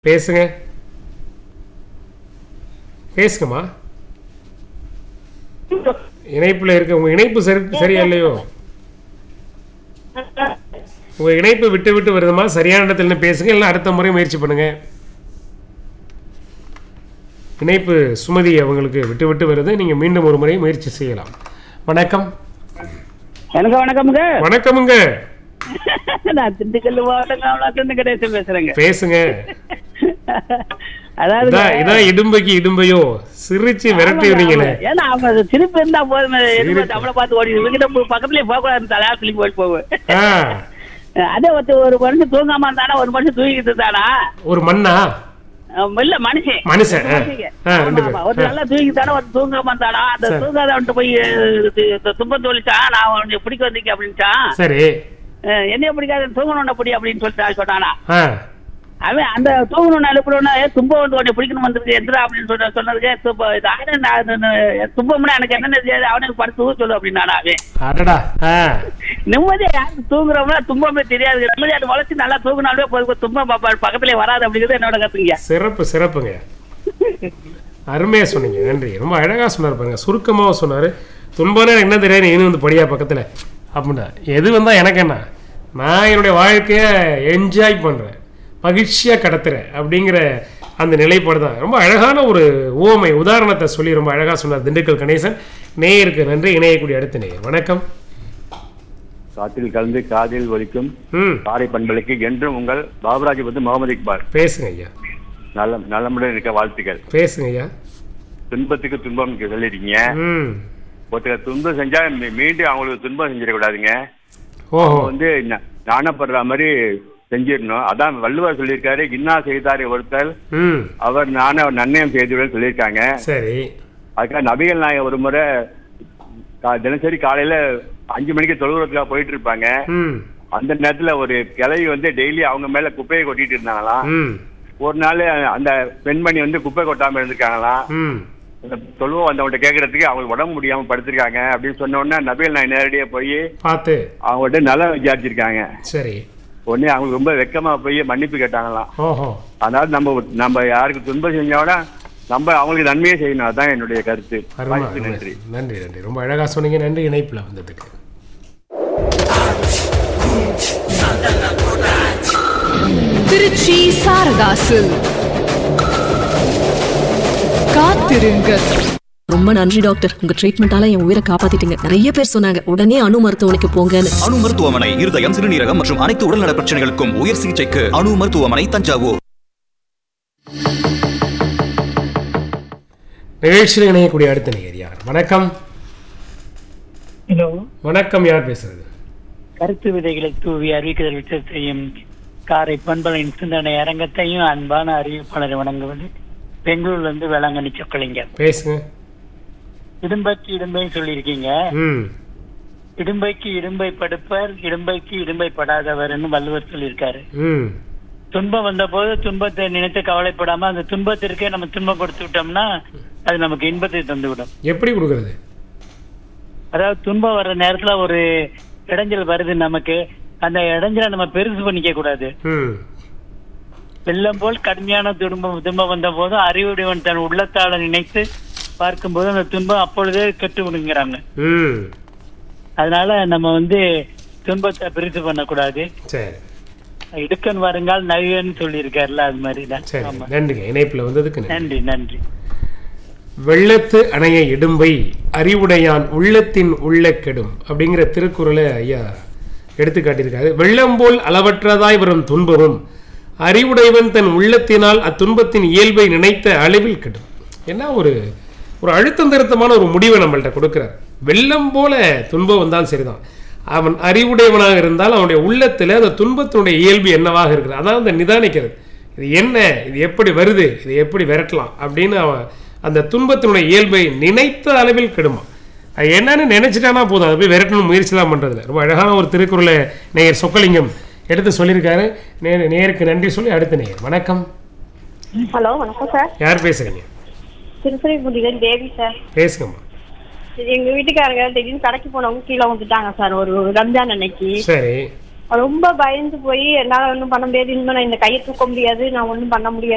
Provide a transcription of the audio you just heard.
பேசுங்க பேசுங்கம்மா இணைப்புல இருக்க உங்க இணைப்பு சரி சரியா இல்லையோ உங்க இணைப்பு விட்டு விட்டு வருதுமா சரியான இடத்துல நின்னு பேசுங்க இல்லை அடுத்த முறை முயற்சி பண்ணுங்க இணைப்பு சுமதி அவங்களுக்கு விட்டு விட்டு வருது நீங்க மீண்டும் ஒரு முறை முயற்சி செய்யலாம் வணக்கம் எனக்கு வணக்கமுங்க வணக்கமுங்க நான் திண்டுக்கல் மாவட்டம் காமலாத்திலிருந்து கணேசன் பேசுறேங்க பேசுங்க அதாவது இதான் இதான் இடும்பைக்கு இடும்பையோ சிரிச்சு விரட்டி விடுறீங்களே ஏன்னா அவங்க அது திருப்பி இருந்தா போதும் எதிர்பார்த்து சிரிப்பு. அவளை பார்த்து ஓடி இவங்கிட்ட போய் பக்கத்துலயே போக கூடாது தலையா சொல்லி போய் போவேன் ஆ அதே ஒருத்தர் ஒரு மனுஷன் தூங்காம இருந்தானா ஒரு மனுஷன் தூங்கிட்டு இருந்தானா ஒரு மண்ணா அஹ் இல்ல மனுஷன் மனுஷன் ஆ. ஆ, ரெண்டு ஆமா, பேர். ஆமா. ஒரு ஆ. நல்லா தூங்கிட்டானா ஒரு தூங்காம இருந்தானா அந்த சரி. தூங்காதவன்ட்டு போய் அஹ், துன்பம் தோழிச்சான் நான் உன்னை பிடிக்க வந்தீங்க அப்படின்ட்டான் சரி அஹ், என்னைய பிடிக்காத தூங்கணும் பிடி அப்படின்னு சொல்லிட்டு சொன்னானா ஆ அவன் அந்த தூங்கணும் எழுப்பணும்னா தும்ப வந்து உடனே பிடிக்கணும் வந்துருக்கு எந்திரா அப்படின்னு சொல்ல சொன்னதுக்கு தும்ப இது ஆனா நான் நான் தும்பம்னா எனக்கு என்ன தெரியாது அவனுக்கு படுத்து தூங்க சொல்லு அப்படின்னா அவன் அடடா ஆ நிம்மதியா யாருக்கு தூங்குறவங்களா தும்பமே தெரியாது நிம்மதியா அது வளர்ச்சி நல்லா தூங்கினாலே போதும் தும்பம் பாப்பா பக்கத்துல வராது அப்படிங்கிறது என்னோட கத்துங்க சிறப்பு சிறப்புங்க அருமையா சொன்னீங்க நன்றி ரொம்ப அழகா சொன்னார் பாருங்க சுருக்கமாக சொன்னார் துன்பம்னா என்ன தெரியாது நீ வந்து படியா பக்கத்தில் அப்படின்னா எது வந்தா எனக்கு என்ன நான் என்னுடைய வாழ்க்கையை என்ஜாய் பண்றேன் மகிழ்ச்சியா கடத்துறேன் அப்படிங்கிற அந்த நிலைப்பாடு தான் ரொம்ப அழகான ஒரு ஓமை உதாரணத்தை சொல்லி ரொம்ப அழகா சொன்னார் திண்டுக்கல் கணேசன் நேயருக்கு நன்றி இணையக்கூடிய அடுத்த நேயர் வணக்கம் காற்றில் கலந்து காதில் ஒலிக்கும் ம் காரை பண்பலைக்கு என்றும் உங்கள் பாபராஜ் வந்து முகமது இக்பால் பேசுங்க ஐயா நல்ல நலமுடன் இருக்க வாழ்த்துக்கள் பேசுங்க ஐயா துன்பத்துக்கு துன்பம் சொல்லிருக்கீங்க ம் ஒருத்தர் துன்பம் செஞ்சா மீ- மீண்டும் அவங்களுக்கு துன்பம் செஞ்சிடக்கூடாதுங்க ஓஹோ அவங்க வந்து ந- நாணப்படுற மாதிரி செஞ்சிடணும் அதான் வள்ளுவர் சொல்லியிருக்காரு இன்னா செய்தார் ஒருத்தர் ம் அவர் நானே நன்னயம் செய்துவிட சொல்லியிருக்காங்க சரி அதுக்காக நபிகள் நாயகம் ஒரு முறை கா- தினசரி காலையில அஞ்சு மணிக்கு தொழுகிறதுக்காக போயிட்டு இருப்பாங்க ம் அந்த நேரத்துல ஒரு கிளவி வந்து டெய்லி அவங்க மேல குப்பையை கொட்டிட்டு இருந்தாங்களாம் ம் ஒரு நாள் அந்த பெண்மணி வந்து குப்பை கொட்டாம இருந்திருக்காங்களாம் ம் அந்த தொழுவம் வந்தவங்கள்ட்ட கேட்கறதுக்கு அவங்களுக்கு உடம்பு முடியாம படுத்திருக்காங்க அப்படின்னு சொன்ன உடனே நபிகள் நான் நேரடியா போய் பார்த்து அவங்கள்ட்ட நலம் விசாரிச்சிருக்காங்க சரி உடனே அவங்களுக்கு ரொம்ப வெக்கமா போய் மன்னிப்பு கேட்டாங்களாம் ஓஹோ அதனால நம்ம நம்ம யாருக்கு துன்பம் செஞ்சோட நம்ம அவங்களுக்கு நன்மையே செய்யணும் அதான் என்னுடைய கருத்து அருமை வாய்ப்புக்கு அருமை. நன்றி நன்றி நன்றி ரொம்ப அழகா சொன்னீங்க நன்றி இணைப்புல வந்ததுக்கு திருச்சி சாரதாசு காத்திருங்கள் ரொம்ப நன்றி டாக்டர் உங்க ட்ரீட்மெண்டால என் உயிரை காப்பாத்திட்டீங்க நிறைய பேர் சொன்னாங்க உடனே அணு மருத்துவமனைக்கு போங்கன்னு அணு மருத்துவமனை இருதயம் சிறுநீரகம் மற்றும் அனைத்து உடல்நல பிரச்சனைகளுக்கும் உயர் சிகிச்சைக்கு அணு மருத்துவமனை தஞ்சாவூர் நிகழ்ச்சியில் இணையக்கூடிய அடுத்த நேயர் யார் வணக்கம் ஹலோ வணக்கம் யார் பேசுறது கருத்து விதைகளை தூவி அறிவிக்குதல் விசேஷத்தையும் காரை பண்பலின் சிந்தனை அரங்கத்தையும் அன்பான அறிவிப்பாளரை வணங்குவது பெங்களூர்ல இருந்து வேளாங்கண்ணி சொக்கலிங்க பேசுங்க இடும்பைக்கு இடும்பை சொல்லியிருக்கீங்க ம் இடும்பைக்கு இடும்பை படுப்பர் இடும்பைக்கு இடும்பை படாதவர்னு வள்ளுவர் சொல்லியிருக்காரு ம் துன்பம் வந்த போது துன்பத்தை நினைத்து கவலைப்படாம அந்த துன்பத்திற்கே நம்ம துன்பம் கொடுத்து விட்டோம்னா அது நமக்கு இன்பத்தை தந்துவிடும் எப்படி கொடுக்கறது அதாவது துன்பம் வர்ற நேரத்துல ஒரு இடைஞ்சல் வருது நமக்கு அந்த இடைஞ்சலை நம்ம பெருசு பண்ணிக்க கூடாது ம் வெள்ளம் போல் கடுமையான துன்பம் துன்பம் வந்த போதும் அறிவுடையவன் தன் உள்ளத்தால நினைத்து பார்க்கும்போது அந்த துன்பம் அப்பொழுதே கெட்டு விடுங்கிறாங்க ம் அதனால நம்ம வந்து துன்பத்தை பெருசு பண்ணக்கூடாது சரி இடுக்கன் வருங்கால் நவியன்னு சொல்லியிருக்காருல்ல அது மாதிரி தான் சரி ஆமா நன்றிங்க இணைப்புல வந்ததுக்கு நன்றி நன்றி நன்றி வெள்ளத்து அணைய இடும்பை அறிவுடையான் உள்ளத்தின் உள்ள கெடும் அப்படிங்கிற திருக்குறளை ஐயா எடுத்து காட்டியிருக்காரு வெள்ளம் போல் அளவற்றதாய் வரும் துன்பமும் அறிவுடையவன் தன் உள்ளத்தினால் அத்துன்பத்தின் இயல்பை நினைத்த அளவில் கெடும் என்ன ஒரு ஒரு அழுத்தம் திருத்தமான ஒரு முடிவை நம்மள்ட்ட கொடுக்கிறார் வெள்ளம் போல துன்பம் வந்தாலும் சரிதான் அவன் அறிவுடையவனாக இருந்தால் அவனுடைய உள்ளத்தில் அந்த துன்பத்தினுடைய இயல்பு என்னவாக இருக்குது அதான் அந்த நிதானிக்கிறது இது என்ன இது எப்படி வருது இது எப்படி விரட்டலாம் அப்படின்னு அவன் அந்த துன்பத்தினுடைய இயல்பை நினைத்த அளவில் கெடுமா அது என்னன்னு நினைச்சிட்டானா போதும் அதை போய் விரட்டணும் முயற்சிலாம் பண்றதில்ல ரொம்ப அழகான ஒரு திருக்குறளை நேயர் சொக்கலிங்கம் எடுத்து சொல்லியிருக்காரு நே நேருக்கு நன்றி சொல்லி அடுத்த நேயர் வணக்கம் ஹலோ வணக்கம் சார் யார் பேசுறீங்க திருப்பதிமுடிகள் தேவி சார் பேசுங்கம்மா இது எங்க வீட்டுக்காரங்க திடீர்னு கடைக்கு போனவங்க கீழே வந்துட்டாங்க சார் ஒரு ரம்ஜான் அன்னைக்கு சரி ரொம்ப பயந்து போய் என்னால ஒன்றும் பண்ண முடியாது இனிமே நான் இந்த கையை தூக்க முடியாது நான் ஒன்றும் பண்ண முடியாது